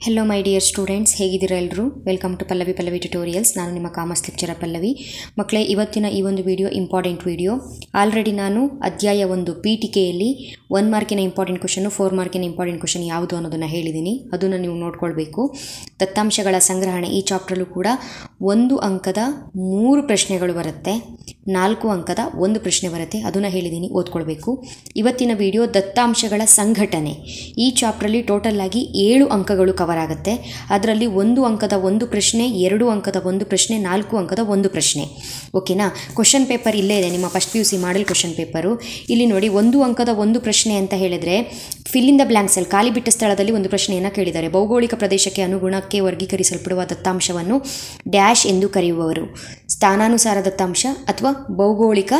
hello my dear students ಹೇಗಿದ್ದೀರಾ ಎಲ್ಲರೂ welcome to Pallavi Pallavi tutorials ನಾನು ನಿಮ್ಮ ಕಾಮರ್ಸ್ ಲೆಕ್ಚರರ್ ಪಲ್ಲವಿ ಮಕ್ಕಳೇ ಇವತ್ತಿನ ಈ ಒಂದು ವಿಡಿಯೋ ಇಂಪಾರ್ಟೆಂಟ್ ವಿಡಿಯೋ ಆಲ್ರೆಡಿ ನಾನು ಅಧ್ಯಾಯ ಒಂದು ಪೀಠಿಕೆಯಲ್ಲಿ ಒನ್ ಮಾರ್ಕಿನ ಇಂಪಾರ್ಟೆಂಟ್ ಕ್ವಶನು ಫೋರ್ ಮಾರ್ಕಿನ ಇಂಪಾರ್ಟೆಂಟ್ ಕ್ವಶನ್ ಯಾವುದು ಅನ್ನೋದನ್ನು ಹೇಳಿದ್ದೀನಿ ಅದನ್ನು ನೀವು ನೋಡ್ಕೊಳ್ಬೇಕು ದತ್ತಾಂಶಗಳ ಸಂಗ್ರಹಣೆ ಈ ಚಾಪ್ಟ್ರಲ್ಲೂ ಕೂಡ ಒಂದು ಅಂಕದ ಮೂರು ಪ್ರಶ್ನೆಗಳು ಬರುತ್ತೆ ನಾಲ್ಕು ಅಂಕದ ಒಂದು ಪ್ರಶ್ನೆ ಬರುತ್ತೆ ಅದನ್ನು ಹೇಳಿದ್ದೀನಿ ಓದ್ಕೊಳ್ಬೇಕು ಇವತ್ತಿನ ವಿಡಿಯೋ ದತ್ತಾಂಶಗಳ ಸಂಘಟನೆ ಈ ಚಾಪ್ಟ್ರಲ್ಲಿ ಟೋಟಲ್ ಆಗಿ ಏಳು ಅಂಕಗಳು ಕವರ್ ಆಗುತ್ತೆ ಅದರಲ್ಲಿ ಒಂದು ಅಂಕದ ಒಂದು ಪ್ರಶ್ನೆ ಎರಡು ಅಂಕದ ಒಂದು ಪ್ರಶ್ನೆ ನಾಲ್ಕು ಅಂಕದ ಒಂದು ಪ್ರಶ್ನೆ ಓಕೆನಾ ಕ್ವಶನ್ ಪೇಪರ್ ಇಲ್ಲೇ ಇದೆ ನಿಮ್ಮ first P U C model question paper ಇಲ್ಲಿ ನೋಡಿ ಒಂದು ಅಂಕದ ಒಂದು ಪ್ರಶ್ನೆ ಅಂತ ಹೇಳಿದರೆ ಫಿಲ್ ಇನ್ ದ ಬ್ಲ್ಯಾಂಕ್ಸಲ್ಲಿ ಖಾಲಿ ಬಿಟ್ಟ ಸ್ಥಳದಲ್ಲಿ ಒಂದು ಪ್ರಶ್ನೆಯನ್ನು ಕೇಳಿದ್ದಾರೆ ಭೌಗೋಳಿಕ ಪ್ರದೇಶಕ್ಕೆ ಅನುಗುಣಕ್ಕೆ ವರ್ಗೀಕರಿಸಲ್ಪಡುವ ದತ್ತಾಂಶವನ್ನು ಡ್ಯಾಶ್ ಎಂದು ಕರೆಯುವವರು ಸ್ಥಾನಾನುಸಾರ ದತ್ತಾಂಶ ಅಥವಾ ಭೌಗೋಳಿಕ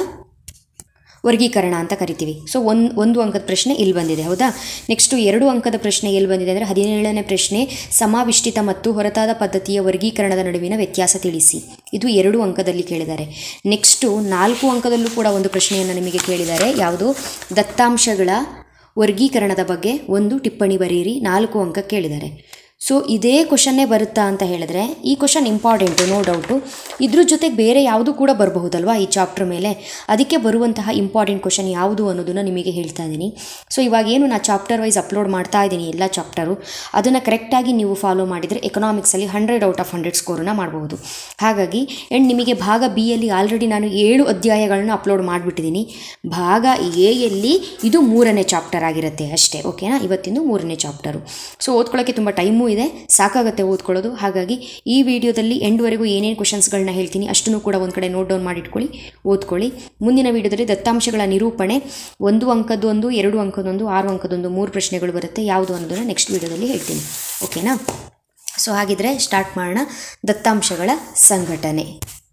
ವರ್ಗೀಕರಣ ಅಂತ ಕರಿತೀವಿ ಸೊ ಒಂದು ಒಂದು ಅಂಕದ ಪ್ರಶ್ನೆ ಇಲ್ಲಿ ಬಂದಿದೆ ಹೌದಾ ನೆಕ್ಸ್ಟು ಎರಡು ಅಂಕದ ಪ್ರಶ್ನೆ ಎಲ್ಲಿ ಬಂದಿದೆ ಅಂದರೆ ಹದಿನೇಳನೇ ಪ್ರಶ್ನೆ ಸಮಾವಿಷ್ಟಿತ ಮತ್ತು ಹೊರತಾದ ಪದ್ಧತಿಯ ವರ್ಗೀಕರಣದ ನಡುವಿನ ವ್ಯತ್ಯಾಸ ತಿಳಿಸಿ ಇದು ಎರಡು ಅಂಕದಲ್ಲಿ ಕೇಳಿದ್ದಾರೆ ನೆಕ್ಸ್ಟು ನಾಲ್ಕು ಅಂಕದಲ್ಲೂ ಕೂಡ ಒಂದು ಪ್ರಶ್ನೆಯನ್ನು ನಿಮಗೆ ಕೇಳಿದ್ದಾರೆ ಯಾವುದು ದತ್ತಾಂಶಗಳ ವರ್ಗೀಕರಣದ ಬಗ್ಗೆ ಒಂದು ಟಿಪ್ಪಣಿ ಬರೆಯಿರಿ ನಾಲ್ಕು ಅಂಕ ಕೇಳಿದ್ದಾರೆ ಸೊ ಇದೇ ಕ್ವಶನ್ನೇ ಬರುತ್ತಾ ಅಂತ ಹೇಳಿದ್ರೆ ಈ ಕ್ವಶನ್ ಇಂಪಾರ್ಟೆಂಟು ನೋ ಡೌಟು ಇದ್ರ ಜೊತೆಗೆ ಬೇರೆ ಯಾವುದು ಕೂಡ ಬರಬಹುದಲ್ವಾ ಈ ಚಾಪ್ಟರ್ ಮೇಲೆ ಅದಕ್ಕೆ ಬರುವಂತಹ ಇಂಪಾರ್ಟೆಂಟ್ ಕ್ವಶನ್ ಯಾವುದು ಅನ್ನೋದನ್ನು ನಿಮಗೆ ಹೇಳ್ತಾ ಇದ್ದೀನಿ ಸೊ ಇವಾಗ ಏನು ನಾನು ಚಾಪ್ಟರ್ ವೈಸ್ ಅಪ್ಲೋಡ್ ಮಾಡ್ತಾ ಇದ್ದೀನಿ ಎಲ್ಲ ಚಾಪ್ಟರು ಅದನ್ನು ಕರೆಕ್ಟಾಗಿ ನೀವು ಫಾಲೋ ಮಾಡಿದರೆ ಎಕನಾಮಿಕ್ಸಲ್ಲಿ ಹಂಡ್ರೆಡ್ ಔಟ್ ಆಫ್ ಹಂಡ್ರೆಡ್ ಸ್ಕೋರನ್ನು ಮಾಡಬಹುದು ಹಾಗಾಗಿ ಆ್ಯಂಡ್ ನಿಮಗೆ ಭಾಗ ಬಿ ಯಲ್ಲಿ ಆಲ್ರೆಡಿ ನಾನು ಏಳು ಅಧ್ಯಾಯಗಳನ್ನು ಅಪ್ಲೋಡ್ ಮಾಡಿಬಿಟ್ಟಿದ್ದೀನಿ ಭಾಗ ಎ ಯಲ್ಲಿ ಇದು ಮೂರನೇ ಚಾಪ್ಟರ್ ಆಗಿರುತ್ತೆ ಅಷ್ಟೇ ಓಕೆನಾ ಇವತ್ತಿಂದು ಮೂರನೇ ಚಾಪ್ಟರು ಸೊ ಓದ್ಕೊಳ್ಳೋಕ್ಕೆ ತುಂಬ ಟೈಮೂ ಇದೆ ಸಾಕಾಗುತ್ತೆ ಓದ್ಕೊಳ್ಳೋದು ಹಾಗಾಗಿ ಈ ವಿಡಿಯೋದಲ್ಲಿ ಎಂಡ್ವರೆಗೂ ಏನೇನು ಕ್ವಶನ್ಸ್ಗಳನ್ನ ಹೇಳ್ತೀನಿ ಅಷ್ಟನ್ನು ಕೂಡ ಒಂದು ಕಡೆ ನೋಟ್ ಡೌನ್ ಮಾಡಿಟ್ಕೊಳ್ಳಿ ಓದ್ಕೊಳ್ಳಿ ಮುಂದಿನ ವಿಡಿಯೋದಲ್ಲಿ ದತ್ತಾಂಶಗಳ ನಿರೂಪಣೆ ಒಂದು ಅಂಕದೊಂದು ಎರಡು ಅಂಕದೊಂದು ಆರು ಅಂಕದೊಂದು ಮೂರು ಪ್ರಶ್ನೆಗಳು ಬರುತ್ತೆ ಯಾವುದು ಅನ್ನೋದನ್ನು ನೆಕ್ಸ್ಟ್ ವಿಡಿಯೋದಲ್ಲಿ ಹೇಳ್ತೀನಿ ಓಕೆನಾ ಸೊ ಹಾಗಿದ್ರೆ ಸ್ಟಾರ್ಟ್ ಮಾಡೋಣ ದತ್ತಾಂಶಗಳ ಸಂಘಟನೆ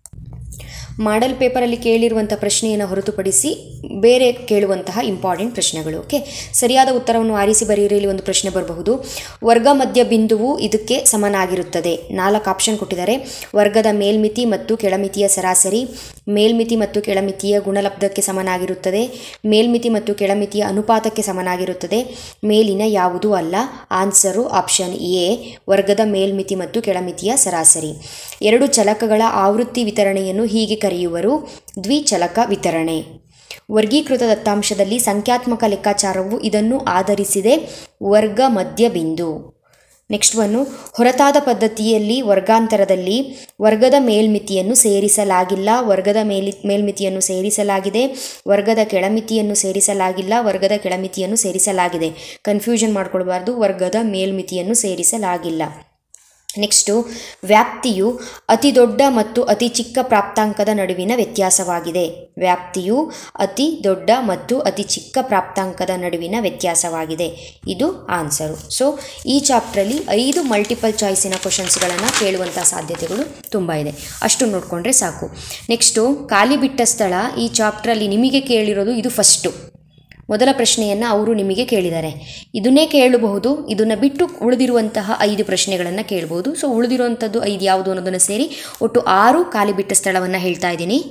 ಮಾಡಲ್ ಪೇಪರಲ್ಲಿ ಕೇಳಿರುವಂಥ ಪ್ರಶ್ನೆಯನ್ನು ಹೊರತುಪಡಿಸಿ ಬೇರೆ ಕೇಳುವಂತಹ ಇಂಪಾರ್ಟೆಂಟ್ ಪ್ರಶ್ನೆಗಳು ಓಕೆ ಸರಿಯಾದ ಉತ್ತರವನ್ನು ಆರಿಸಿ ಬರೆಯಿರಿ ಇಲ್ಲಿ ಒಂದು ಪ್ರಶ್ನೆ ಬರಬಹುದು ವರ್ಗ ಮಧ್ಯ ಬಿಂದುವು ಇದಕ್ಕೆ ಸಮನಾಗಿರುತ್ತದೆ ನಾಲ್ಕು ಆಪ್ಷನ್ ಕೊಟ್ಟಿದ್ದಾರೆ ವರ್ಗದ ಮೇಲ್ಮಿತಿ ಮತ್ತು ಕೆಳಮಿತಿಯ ಸರಾಸರಿ ಮೇಲ್ಮಿತಿ ಮತ್ತು ಕೆಳಮಿತಿಯ ಗುಣಲಬ್ಧಕ್ಕೆ ಸಮನಾಗಿರುತ್ತದೆ ಮೇಲ್ಮಿತಿ ಮತ್ತು ಕೆಳಮಿತಿಯ ಅನುಪಾತಕ್ಕೆ ಸಮನಾಗಿರುತ್ತದೆ ಮೇಲಿನ ಯಾವುದೂ ಅಲ್ಲ ಆನ್ಸರು ಆಪ್ಷನ್ ಎ ವರ್ಗದ ಮೇಲ್ಮಿತಿ ಮತ್ತು ಕೆಳಮಿತಿಯ ಸರಾಸರಿ ಎರಡು ಚಲಕಗಳ ಆವೃತ್ತಿ ವಿತರಣೆಯನ್ನು ಹೀಗೆ ಕರೆಯುವರು ದ್ವಿಚಲಕ ವಿತರಣೆ ವರ್ಗೀಕೃತ ದತ್ತಾಂಶದಲ್ಲಿ ಸಂಖ್ಯಾತ್ಮಕ ಲೆಕ್ಕಾಚಾರವು ಇದನ್ನು ಆಧರಿಸಿದೆ ವರ್ಗ ಮಧ್ಯ ಬಿಂದು ನೆಕ್ಸ್ಟ್ ಒನ್ನು ಹೊರತಾದ ಪದ್ಧತಿಯಲ್ಲಿ ವರ್ಗಾಂತರದಲ್ಲಿ ವರ್ಗದ ಮೇಲ್ಮಿತಿಯನ್ನು ಸೇರಿಸಲಾಗಿಲ್ಲ ವರ್ಗದ ಮೇಲಿ ಮೇಲ್ಮಿತಿಯನ್ನು ಸೇರಿಸಲಾಗಿದೆ ವರ್ಗದ ಕೆಳಮಿತಿಯನ್ನು ಸೇರಿಸಲಾಗಿಲ್ಲ ವರ್ಗದ ಕೆಳಮಿತಿಯನ್ನು ಸೇರಿಸಲಾಗಿದೆ ಕನ್ಫ್ಯೂಷನ್ ಮಾಡ್ಕೊಳ್ಬಾರ್ದು ವರ್ಗದ ಮೇಲ್ಮಿತಿಯನ್ನು ಸೇರಿಸಲಾಗಿಲ್ಲ ನೆಕ್ಸ್ಟು ವ್ಯಾಪ್ತಿಯು ಅತಿ ದೊಡ್ಡ ಮತ್ತು ಅತಿ ಚಿಕ್ಕ ಪ್ರಾಪ್ತಾಂಕದ ನಡುವಿನ ವ್ಯತ್ಯಾಸವಾಗಿದೆ ವ್ಯಾಪ್ತಿಯು ಅತಿ ದೊಡ್ಡ ಮತ್ತು ಅತಿ ಚಿಕ್ಕ ಪ್ರಾಪ್ತಾಂಕದ ನಡುವಿನ ವ್ಯತ್ಯಾಸವಾಗಿದೆ ಇದು ಆನ್ಸರು ಸೊ ಈ ಚಾಪ್ಟ್ರಲ್ಲಿ ಐದು ಮಲ್ಟಿಪಲ್ ಚಾಯ್ಸಿನ ಕ್ವಶನ್ಸ್ಗಳನ್ನು ಕೇಳುವಂಥ ಸಾಧ್ಯತೆಗಳು ತುಂಬ ಇದೆ ಅಷ್ಟು ನೋಡಿಕೊಂಡ್ರೆ ಸಾಕು ನೆಕ್ಸ್ಟು ಖಾಲಿ ಬಿಟ್ಟ ಸ್ಥಳ ಈ ಚಾಪ್ಟ್ರಲ್ಲಿ ನಿಮಗೆ ಕೇಳಿರೋದು ಇದು ಫಸ್ಟು ಮೊದಲ ಪ್ರಶ್ನೆಯನ್ನು ಅವರು ನಿಮಗೆ ಕೇಳಿದ್ದಾರೆ ಇದನ್ನೇ ಕೇಳಬಹುದು ಇದನ್ನು ಬಿಟ್ಟು ಉಳಿದಿರುವಂತಹ ಐದು ಪ್ರಶ್ನೆಗಳನ್ನು ಕೇಳ್ಬೋದು ಸೊ ಉಳಿದಿರುವಂಥದ್ದು ಐದು ಯಾವುದು ಅನ್ನೋದನ್ನು ಸೇರಿ ಒಟ್ಟು ಆರು ಖಾಲಿ ಬಿಟ್ಟ ಸ್ಥಳವನ್ನು ಹೇಳ್ತಾ ಇದ್ದೀನಿ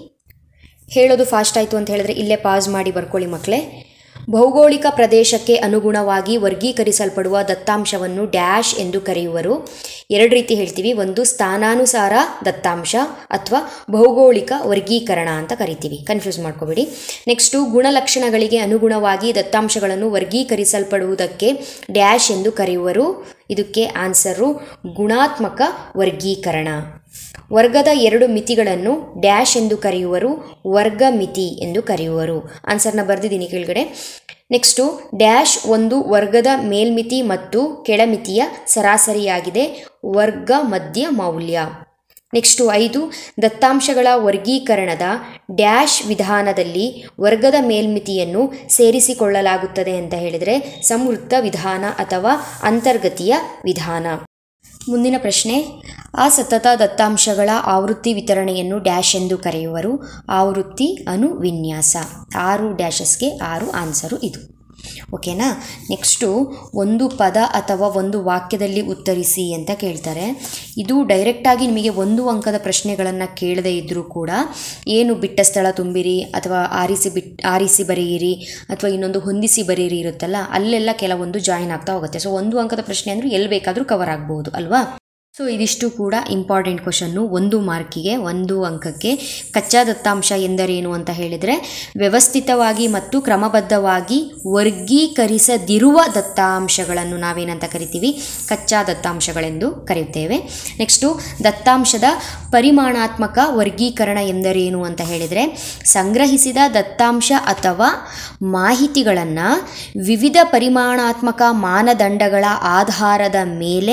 ಹೇಳೋದು ಫಾಸ್ಟ್ ಆಯಿತು ಅಂತ ಹೇಳಿದ್ರೆ ಇಲ್ಲೇ ಪಾಸ್ ಮಾಡಿ ಬರ್ಕೊಳ್ಳಿ ಮಕ್ಕಳೇ ಭೌಗೋಳಿಕ ಪ್ರದೇಶಕ್ಕೆ ಅನುಗುಣವಾಗಿ ವರ್ಗೀಕರಿಸಲ್ಪಡುವ ದತ್ತಾಂಶವನ್ನು ಡ್ಯಾಶ್ ಎಂದು ಕರೆಯುವರು ಎರಡು ರೀತಿ ಹೇಳ್ತೀವಿ ಒಂದು ಸ್ಥಾನಾನುಸಾರ ದತ್ತಾಂಶ ಅಥವಾ ಭೌಗೋಳಿಕ ವರ್ಗೀಕರಣ ಅಂತ ಕರಿತೀವಿ ಕನ್ಫ್ಯೂಸ್ ಮಾಡ್ಕೋಬೇಡಿ ನೆಕ್ಸ್ಟು ಗುಣಲಕ್ಷಣಗಳಿಗೆ ಅನುಗುಣವಾಗಿ ದತ್ತಾಂಶಗಳನ್ನು ವರ್ಗೀಕರಿಸಲ್ಪಡುವುದಕ್ಕೆ ಡ್ಯಾಶ್ ಎಂದು ಕರೆಯುವರು ಇದಕ್ಕೆ ಆನ್ಸರು ಗುಣಾತ್ಮಕ ವರ್ಗೀಕರಣ ವರ್ಗದ ಎರಡು ಮಿತಿಗಳನ್ನು ಡ್ಯಾಶ್ ಎಂದು ಕರೆಯುವರು ವರ್ಗ ಮಿತಿ ಎಂದು ಕರೆಯುವರು ಆನ್ಸರ್ನ ಬರೆದಿದ್ದೀನಿ ಕೆಳಗಡೆ ನೆಕ್ಸ್ಟು ಡ್ಯಾಶ್ ಒಂದು ವರ್ಗದ ಮೇಲ್ಮಿತಿ ಮತ್ತು ಕೆಳಮಿತಿಯ ಸರಾಸರಿಯಾಗಿದೆ ವರ್ಗ ಮಧ್ಯ ಮೌಲ್ಯ ನೆಕ್ಸ್ಟು ಐದು ದತ್ತಾಂಶಗಳ ವರ್ಗೀಕರಣದ ಡ್ಯಾಶ್ ವಿಧಾನದಲ್ಲಿ ವರ್ಗದ ಮೇಲ್ಮಿತಿಯನ್ನು ಸೇರಿಸಿಕೊಳ್ಳಲಾಗುತ್ತದೆ ಅಂತ ಹೇಳಿದರೆ ಸಂವೃತ್ತ ವಿಧಾನ ಅಥವಾ ಅಂತರ್ಗತಿಯ ವಿಧಾನ ಮುಂದಿನ ಪ್ರಶ್ನೆ ಅಸತತ ದತ್ತಾಂಶಗಳ ಆವೃತ್ತಿ ವಿತರಣೆಯನ್ನು ಡ್ಯಾಶ್ ಎಂದು ಕರೆಯುವರು ಆವೃತ್ತಿ ಅನುವಿನ್ಯಾಸ ಆರು ಡ್ಯಾಶಸ್ಗೆ ಆರು ಆನ್ಸರು ಇದು ಓಕೆನಾ ನೆಕ್ಸ್ಟು ಒಂದು ಪದ ಅಥವಾ ಒಂದು ವಾಕ್ಯದಲ್ಲಿ ಉತ್ತರಿಸಿ ಅಂತ ಕೇಳ್ತಾರೆ ಇದು ಡೈರೆಕ್ಟಾಗಿ ನಿಮಗೆ ಒಂದು ಅಂಕದ ಪ್ರಶ್ನೆಗಳನ್ನು ಕೇಳದೇ ಇದ್ದರೂ ಕೂಡ ಏನು ಬಿಟ್ಟ ಸ್ಥಳ ತುಂಬಿರಿ ಅಥವಾ ಆರಿಸಿ ಬಿಟ್ ಆರಿಸಿ ಬರೆಯಿರಿ ಅಥವಾ ಇನ್ನೊಂದು ಹೊಂದಿಸಿ ಬರೆಯಿರಿ ಇರುತ್ತಲ್ಲ ಅಲ್ಲೆಲ್ಲ ಕೆಲವೊಂದು ಜಾಯಿನ್ ಆಗ್ತಾ ಹೋಗುತ್ತೆ ಸೊ ಒಂದು ಅಂಕದ ಪ್ರಶ್ನೆ ಅಂದರೆ ಎಲ್ಲಿ ಬೇಕಾದರೂ ಕವರ್ ಆಗ್ಬೋದು ಅಲ್ವಾ ಸೊ ಇದಿಷ್ಟು ಕೂಡ ಇಂಪಾರ್ಟೆಂಟ್ ಕ್ವಶನ್ನು ಒಂದು ಮಾರ್ಕಿಗೆ ಒಂದು ಅಂಕಕ್ಕೆ ಕಚ್ಚಾ ದತ್ತಾಂಶ ಎಂದರೇನು ಅಂತ ಹೇಳಿದರೆ ವ್ಯವಸ್ಥಿತವಾಗಿ ಮತ್ತು ಕ್ರಮಬದ್ಧವಾಗಿ ವರ್ಗೀಕರಿಸದಿರುವ ದತ್ತಾಂಶಗಳನ್ನು ನಾವೇನಂತ ಕರಿತೀವಿ ಕಚ್ಚಾ ದತ್ತಾಂಶಗಳೆಂದು ಕರೆಯುತ್ತೇವೆ ನೆಕ್ಸ್ಟು ದತ್ತಾಂಶದ ಪರಿಮಾಣಾತ್ಮಕ ವರ್ಗೀಕರಣ ಎಂದರೇನು ಅಂತ ಹೇಳಿದರೆ ಸಂಗ್ರಹಿಸಿದ ದತ್ತಾಂಶ ಅಥವಾ ಮಾಹಿತಿಗಳನ್ನು ವಿವಿಧ ಪರಿಮಾಣಾತ್ಮಕ ಮಾನದಂಡಗಳ ಆಧಾರದ ಮೇಲೆ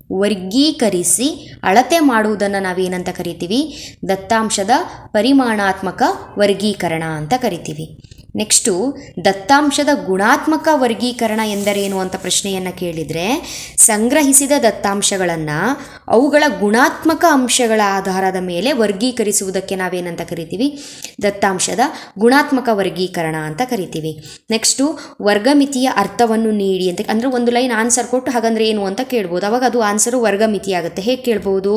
ವರ್ಗೀಕರಿಸಿ ಅಳತೆ ಮಾಡುವುದನ್ನು ನಾವೇನಂತ ಕರಿತೀವಿ ದತ್ತಾಂಶದ ಪರಿಮಾಣಾತ್ಮಕ ವರ್ಗೀಕರಣ ಅಂತ ಕರಿತೀವಿ ನೆಕ್ಸ್ಟು ದತ್ತಾಂಶದ ಗುಣಾತ್ಮಕ ವರ್ಗೀಕರಣ ಎಂದರೇನು ಅಂತ ಪ್ರಶ್ನೆಯನ್ನು ಕೇಳಿದರೆ ಸಂಗ್ರಹಿಸಿದ ದತ್ತಾಂಶಗಳನ್ನು ಅವುಗಳ ಗುಣಾತ್ಮಕ ಅಂಶಗಳ ಆಧಾರದ ಮೇಲೆ ವರ್ಗೀಕರಿಸುವುದಕ್ಕೆ ನಾವೇನಂತ ಕರಿತೀವಿ ದತ್ತಾಂಶದ ಗುಣಾತ್ಮಕ ವರ್ಗೀಕರಣ ಅಂತ ಕರಿತೀವಿ ನೆಕ್ಸ್ಟು ವರ್ಗಮಿತಿಯ ಅರ್ಥವನ್ನು ನೀಡಿ ಅಂತ ಅಂದರೆ ಒಂದು ಲೈನ್ ಆನ್ಸರ್ ಕೊಟ್ಟು ಹಾಗಂದ್ರೆ ಏನು ಅಂತ ಕೇಳ್ಬೋದು ಅವಾಗ ಅದು ಆನ್ಸರು ವರ್ಗಮಿತಿ ಆಗುತ್ತೆ ಹೇಗೆ ಕೇಳ್ಬೋದು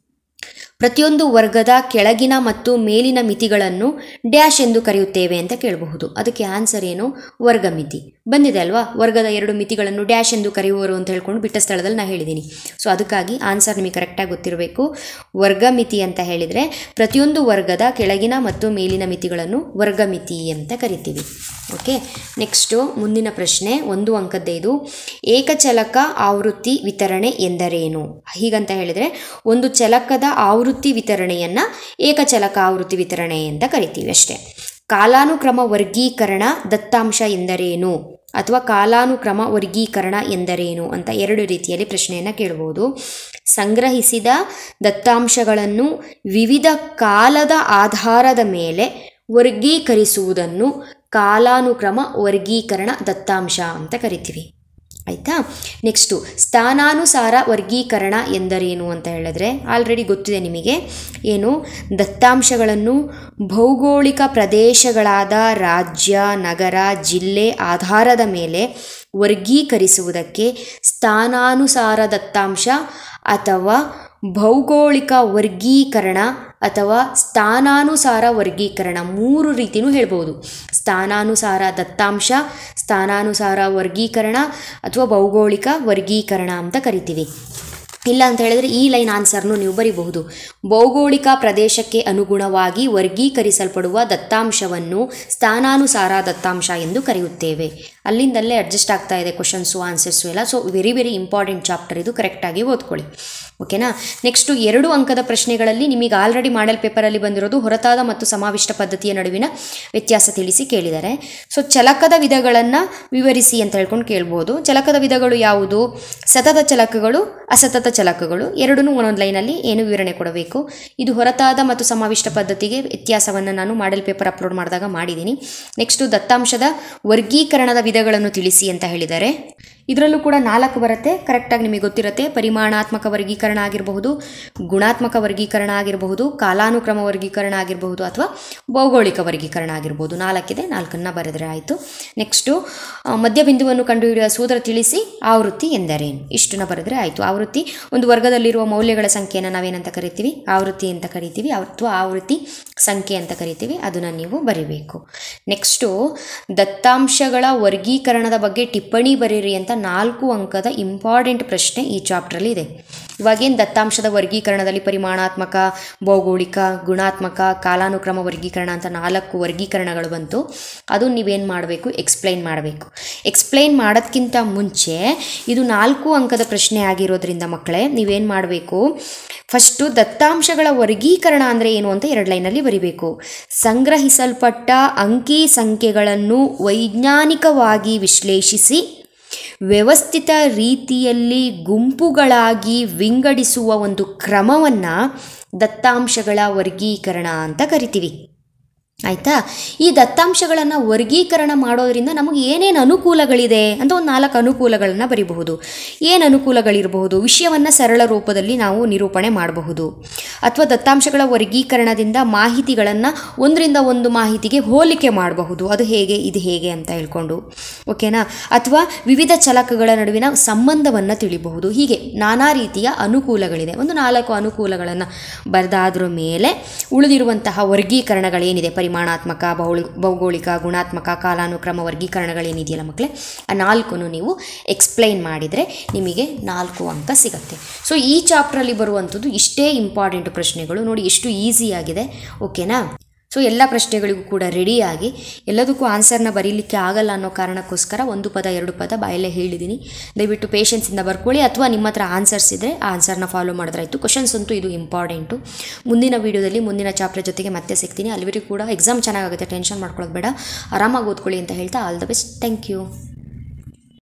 ಪ್ರತಿಯೊಂದು ವರ್ಗದ ಕೆಳಗಿನ ಮತ್ತು ಮೇಲಿನ ಮಿತಿಗಳನ್ನು ಡ್ಯಾಶ್ ಎಂದು ಕರೆಯುತ್ತೇವೆ ಅಂತ ಕೇಳಬಹುದು ಅದಕ್ಕೆ ಆನ್ಸರ್ ಏನು ವರ್ಗಮಿತಿ ಬಂದಿದೆ ಅಲ್ವಾ ವರ್ಗದ ಎರಡು ಮಿತಿಗಳನ್ನು ಡ್ಯಾಶ್ ಎಂದು ಕರೆಯುವರು ಅಂತ ಹೇಳ್ಕೊಂಡು ಬಿಟ್ಟ ಸ್ಥಳದಲ್ಲಿ ನಾನು ಹೇಳಿದ್ದೀನಿ ಸೊ ಅದಕ್ಕಾಗಿ ಆನ್ಸರ್ ನಿಮಗೆ ಕರೆಕ್ಟಾಗಿ ಗೊತ್ತಿರಬೇಕು ವರ್ಗಮಿತಿ ಅಂತ ಹೇಳಿದರೆ ಪ್ರತಿಯೊಂದು ವರ್ಗದ ಕೆಳಗಿನ ಮತ್ತು ಮೇಲಿನ ಮಿತಿಗಳನ್ನು ವರ್ಗಮಿತಿ ಅಂತ ಕರಿತೀವಿ ಓಕೆ ನೆಕ್ಸ್ಟು ಮುಂದಿನ ಪ್ರಶ್ನೆ ಒಂದು ಅಂಕದ್ದೇ ಇದು ಏಕಚಲಕ ಆವೃತ್ತಿ ವಿತರಣೆ ಎಂದರೇನು ಹೀಗಂತ ಹೇಳಿದರೆ ಒಂದು ಚಲಕದ ಆವೃತ್ತಿ ವಿತರಣೆಯನ್ನು ಏಕಚಲಕ ಆವೃತ್ತಿ ವಿತರಣೆ ಅಂತ ಕರಿತೀವಿ ಅಷ್ಟೇ ಕಾಲಾನುಕ್ರಮ ವರ್ಗೀಕರಣ ದತ್ತಾಂಶ ಎಂದರೇನು ಅಥವಾ ಕಾಲಾನುಕ್ರಮ ವರ್ಗೀಕರಣ ಎಂದರೇನು ಅಂತ ಎರಡು ರೀತಿಯಲ್ಲಿ ಪ್ರಶ್ನೆಯನ್ನು ಕೇಳಬಹುದು ಸಂಗ್ರಹಿಸಿದ ದತ್ತಾಂಶಗಳನ್ನು ವಿವಿಧ ಕಾಲದ ಆಧಾರದ ಮೇಲೆ ವರ್ಗೀಕರಿಸುವುದನ್ನು ಕಾಲಾನುಕ್ರಮ ವರ್ಗೀಕರಣ ದತ್ತಾಂಶ ಅಂತ ಕರಿತೀವಿ ಆಯಿತಾ ನೆಕ್ಸ್ಟು ಸ್ಥಾನಾನುಸಾರ ವರ್ಗೀಕರಣ ಎಂದರೇನು ಅಂತ ಹೇಳಿದ್ರೆ ಆಲ್ರೆಡಿ ಗೊತ್ತಿದೆ ನಿಮಗೆ ಏನು ದತ್ತಾಂಶಗಳನ್ನು ಭೌಗೋಳಿಕ ಪ್ರದೇಶಗಳಾದ ರಾಜ್ಯ ನಗರ ಜಿಲ್ಲೆ ಆಧಾರದ ಮೇಲೆ ವರ್ಗೀಕರಿಸುವುದಕ್ಕೆ ಸ್ಥಾನಾನುಸಾರ ದತ್ತಾಂಶ ಅಥವಾ ಭೌಗೋಳಿಕ ವರ್ಗೀಕರಣ ಅಥವಾ ಸ್ಥಾನಾನುಸಾರ ವರ್ಗೀಕರಣ ಮೂರು ರೀತಿಯೂ ಹೇಳ್ಬೋದು ಸ್ಥಾನಾನುಸಾರ ದತ್ತಾಂಶ ಸ್ಥಾನಾನುಸಾರ ವರ್ಗೀಕರಣ ಅಥವಾ ಭೌಗೋಳಿಕ ವರ್ಗೀಕರಣ ಅಂತ ಕರಿತೀವಿ ಇಲ್ಲ ಅಂತ ಹೇಳಿದರೆ ಈ ಲೈನ್ ಆನ್ಸರ್ನು ನೀವು ಬರಿಬಹುದು ಭೌಗೋಳಿಕ ಪ್ರದೇಶಕ್ಕೆ ಅನುಗುಣವಾಗಿ ವರ್ಗೀಕರಿಸಲ್ಪಡುವ ದತ್ತಾಂಶವನ್ನು ಸ್ಥಾನಾನುಸಾರ ದತ್ತಾಂಶ ಎಂದು ಕರೆಯುತ್ತೇವೆ ಅಲ್ಲಿಂದಲ್ಲೇ ಅಡ್ಜಸ್ಟ್ ಆಗ್ತಾ ಇದೆ ಕ್ವಶನ್ಸು ಆನ್ಸರ್ಸು ಎಲ್ಲ so very very important chapter ಇದು ಕರೆಕ್ಟಾಗಿ ಓದ್ಕೊಳ್ಳಿ ಓಕೆನಾ ನೆಕ್ಸ್ಟು ಎರಡು ಅಂಕದ ಪ್ರಶ್ನೆಗಳಲ್ಲಿ ನಿಮಗೆ ಆಲ್ರೆಡಿ ಮಾಡೆಲ್ ಪೇಪರಲ್ಲಿ ಬಂದಿರೋದು ಹೊರತಾದ ಮತ್ತು ಸಮಾವಿಷ್ಟ ಪದ್ಧತಿಯ ನಡುವಿನ ವ್ಯತ್ಯಾಸ ತಿಳಿಸಿ ಕೇಳಿದ್ದಾರೆ ಸೊ ಚಲಕದ ವಿಧಗಳನ್ನು ವಿವರಿಸಿ ಅಂತ ಹೇಳ್ಕೊಂಡು ಕೇಳ್ಬೋದು ಚಲಕದ ವಿಧಗಳು ಯಾವುದು ಸತತ ಚಲಕಗಳು ಅಸತತ ಚಲಕಗಳು ಎರಡನ್ನೂ ಒಂದೊಂದು ಲೈನಲ್ಲಿ ಏನು ವಿವರಣೆ ಕೊಡಬೇಕು ಇದು ಹೊರತಾದ ಮತ್ತು ಸಮಾವಿಷ್ಟ ಪದ್ಧತಿಗೆ ವ್ಯತ್ಯಾಸವನ್ನು ನಾನು ಮಾಡೆಲ್ ಪೇಪರ್ ಅಪ್ಲೋಡ್ ಮಾಡಿದಾಗ ಮಾಡಿದ್ದೀನಿ ನೆಕ್ಸ್ಟು ದತ್ತಾಂಶದ ವರ್ಗೀಕರಣದ ವಿಧಗಳನ್ನು ತಿಳಿಸಿ ಅಂತ ಹೇಳಿದ್ದಾರೆ ಇದರಲ್ಲೂ ಕೂಡ ನಾಲ್ಕು ಬರುತ್ತೆ ಕರೆಕ್ಟಾಗಿ ನಿಮಗೆ ಗೊತ್ತಿರುತ್ತೆ ಪರಿಮಾಣಾತ್ಮಕ ವರ್ಗೀಕರಣ ಆಗಿರಬಹುದು ಗುಣಾತ್ಮಕ ವರ್ಗೀಕರಣ ಆಗಿರಬಹುದು ಕಾಲಾನುಕ್ರಮ ವರ್ಗೀಕರಣ ಆಗಿರಬಹುದು ಅಥವಾ ಭೌಗೋಳಿಕ ವರ್ಗೀಕರಣ ಆಗಿರ್ಬೋದು ನಾಲ್ಕಿದೆ ನಾಲ್ಕನ್ನು ಬರೆದರೆ ಆಯಿತು ನೆಕ್ಸ್ಟು ಮಧ್ಯಬಿಂದುವನ್ನು ಕಂಡುಹಿಡಿಯುವ ಸೂತ್ರ ತಿಳಿಸಿ ಆವೃತ್ತಿ ಎಂದರೇನು ಇಷ್ಟನ್ನು ಬರೆದರೆ ಆಯಿತು ಆವೃತ್ತಿ ಒಂದು ವರ್ಗದಲ್ಲಿರುವ ಮೌಲ್ಯಗಳ ಸಂಖ್ಯೆಯನ್ನು ನಾವೇನಂತ ಕರಿತೀವಿ ಆವೃತ್ತಿ ಅಂತ ಕರಿತೀವಿ ಅಥವಾ ಆವೃತ್ತಿ ಸಂಖ್ಯೆ ಅಂತ ಕರಿತೀವಿ ಅದನ್ನು ನೀವು ಬರಿಬೇಕು ನೆಕ್ಸ್ಟು ದತ್ತಾಂಶಗಳ ವರ್ಗೀಕರಣದ ಬಗ್ಗೆ ಟಿಪ್ಪಣಿ ಬರೀರಿ ಅಂತ ನಾಲ್ಕು ಅಂಕದ ಇಂಪಾರ್ಟೆಂಟ್ ಪ್ರಶ್ನೆ ಈ ಚಾಪ್ಟ್ರಲ್ಲಿ ಇದೆ ಇವಾಗೇನು ದತ್ತಾಂಶದ ವರ್ಗೀಕರಣದಲ್ಲಿ ಪರಿಮಾಣಾತ್ಮಕ ಭೌಗೋಳಿಕ ಗುಣಾತ್ಮಕ ಕಾಲಾನುಕ್ರಮ ವರ್ಗೀಕರಣ ಅಂತ ನಾಲ್ಕು ವರ್ಗೀಕರಣಗಳು ಬಂತು ಅದು ನೀವೇನು ಮಾಡಬೇಕು ಎಕ್ಸ್ಪ್ಲೈನ್ ಮಾಡಬೇಕು ಎಕ್ಸ್ಪ್ಲೈನ್ ಮಾಡೋದಕ್ಕಿಂತ ಮುಂಚೆ ಇದು ನಾಲ್ಕು ಅಂಕದ ಪ್ರಶ್ನೆ ಆಗಿರೋದ್ರಿಂದ ಮಕ್ಕಳೇ ನೀವೇನು ಮಾಡಬೇಕು ಫಸ್ಟು ದತ್ತಾಂಶಗಳ ವರ್ಗೀಕರಣ ಅಂದರೆ ಏನು ಅಂತ ಎರಡು ಲೈನಲ್ಲಿ ಬರಿಬೇಕು ಸಂಗ್ರಹಿಸಲ್ಪಟ್ಟ ಅಂಕಿ ಸಂಖ್ಯೆಗಳನ್ನು ವೈಜ್ಞಾನಿಕವಾಗಿ ವಿಶ್ಲೇಷಿಸಿ ವ್ಯವಸ್ಥಿತ ರೀತಿಯಲ್ಲಿ ಗುಂಪುಗಳಾಗಿ ವಿಂಗಡಿಸುವ ಒಂದು ಕ್ರಮವನ್ನು ದತ್ತಾಂಶಗಳ ವರ್ಗೀಕರಣ ಅಂತ ಕರಿತೀವಿ ಆಯಿತಾ ಈ ದತ್ತಾಂಶಗಳನ್ನು ವರ್ಗೀಕರಣ ಮಾಡೋದ್ರಿಂದ ನಮಗೆ ಏನೇನು ಅನುಕೂಲಗಳಿದೆ ಅಂತ ಒಂದು ನಾಲ್ಕು ಅನುಕೂಲಗಳನ್ನು ಬರೀಬಹುದು ಏನು ಅನುಕೂಲಗಳಿರಬಹುದು ವಿಷಯವನ್ನು ಸರಳ ರೂಪದಲ್ಲಿ ನಾವು ನಿರೂಪಣೆ ಮಾಡಬಹುದು ಅಥವಾ ದತ್ತಾಂಶಗಳ ವರ್ಗೀಕರಣದಿಂದ ಮಾಹಿತಿಗಳನ್ನು ಒಂದರಿಂದ ಒಂದು ಮಾಹಿತಿಗೆ ಹೋಲಿಕೆ ಮಾಡಬಹುದು ಅದು ಹೇಗೆ ಇದು ಹೇಗೆ ಅಂತ ಹೇಳ್ಕೊಂಡು ಓಕೆನಾ ಅಥವಾ ವಿವಿಧ ಚಲಕಗಳ ನಡುವಿನ ಸಂಬಂಧವನ್ನು ತಿಳಿಬಹುದು ಹೀಗೆ ನಾನಾ ರೀತಿಯ ಅನುಕೂಲಗಳಿದೆ ಒಂದು ನಾಲ್ಕು ಅನುಕೂಲಗಳನ್ನು ಬರೆದಾದ್ರ ಮೇಲೆ ಉಳಿದಿರುವಂತಹ ವರ್ಗೀಕರಣಗಳೇನಿದೆ ಪರಿಮಾಣಾತ್ಮಕ ಭೌಳಿ ಭೌಗೋಳಿಕ ಗುಣಾತ್ಮಕ ಕಾಲಾನುಕ್ರಮ ವರ್ಗೀಕರಣಗಳೇನಿದೆಯಲ್ಲ ಮಕ್ಕಳೇ ಆ ನಾಲ್ಕು ನೀವು ಎಕ್ಸ್ಪ್ಲೈನ್ ಮಾಡಿದರೆ ನಿಮಗೆ ನಾಲ್ಕು ಅಂಕ ಸಿಗುತ್ತೆ ಸೊ ಈ ಚಾಪ್ಟ್ರಲ್ಲಿ ಬರುವಂಥದ್ದು ಇಷ್ಟೇ ಇಂಪಾರ್ಟೆಂಟ್ ಪ್ರಶ್ನೆಗಳು ನೋಡಿ ಎಷ್ಟು ಈಸಿಯಾಗಿದೆ ಓಕೆನಾ ಸೊ ಎಲ್ಲ ಪ್ರಶ್ನೆಗಳಿಗೂ ಕೂಡ ರೆಡಿಯಾಗಿ ಎಲ್ಲದಕ್ಕೂ ಆನ್ಸರ್ನ ಬರೀಲಿಕ್ಕೆ ಆಗಲ್ಲ ಅನ್ನೋ ಕಾರಣಕ್ಕೋಸ್ಕರ ಒಂದು ಪದ ಎರಡು ಪದ ಬಾಯಲ್ಲೇ ಹೇಳಿದ್ದೀನಿ ದಯವಿಟ್ಟು ಪೇಷನ್ಸಿಂದ ಬರ್ಕೊಳ್ಳಿ ಅಥವಾ ನಿಮ್ಮ ಹತ್ರ ಆನ್ಸರ್ಸ್ ಇದ್ದರೆ ಆ ಆನ್ಸರ್ನ ಫಾಲೋ ಮಾಡಿದ್ರಾಯ್ತು ಕ್ವಶನ್ಸ್ ಅಂತೂ ಇದು ಇಂಪಾರ್ಟೆಂಟು ಮುಂದಿನ ವೀಡಿಯೋದಲ್ಲಿ ಮುಂದಿನ ಚಾಪ್ಟರ್ ಜೊತೆಗೆ ಮತ್ತೆ ಸಿಗ್ತೀನಿ ಅಲ್ಲಿವರೆಗೂ ಕೂಡ ಎಕ್ಸಾಮ್ ಚೆನ್ನಾಗಾಗುತ್ತೆ ಟೆನ್ಷನ್ ಮಾಡ್ಕೊಳ್ಳೋದು ಬೇಡ ಆರಾಮಾಗಿ ಓದ್ಕೊಳ್ಳಿ ಅಂತ ಹೇಳ್ತಾ all the best thank you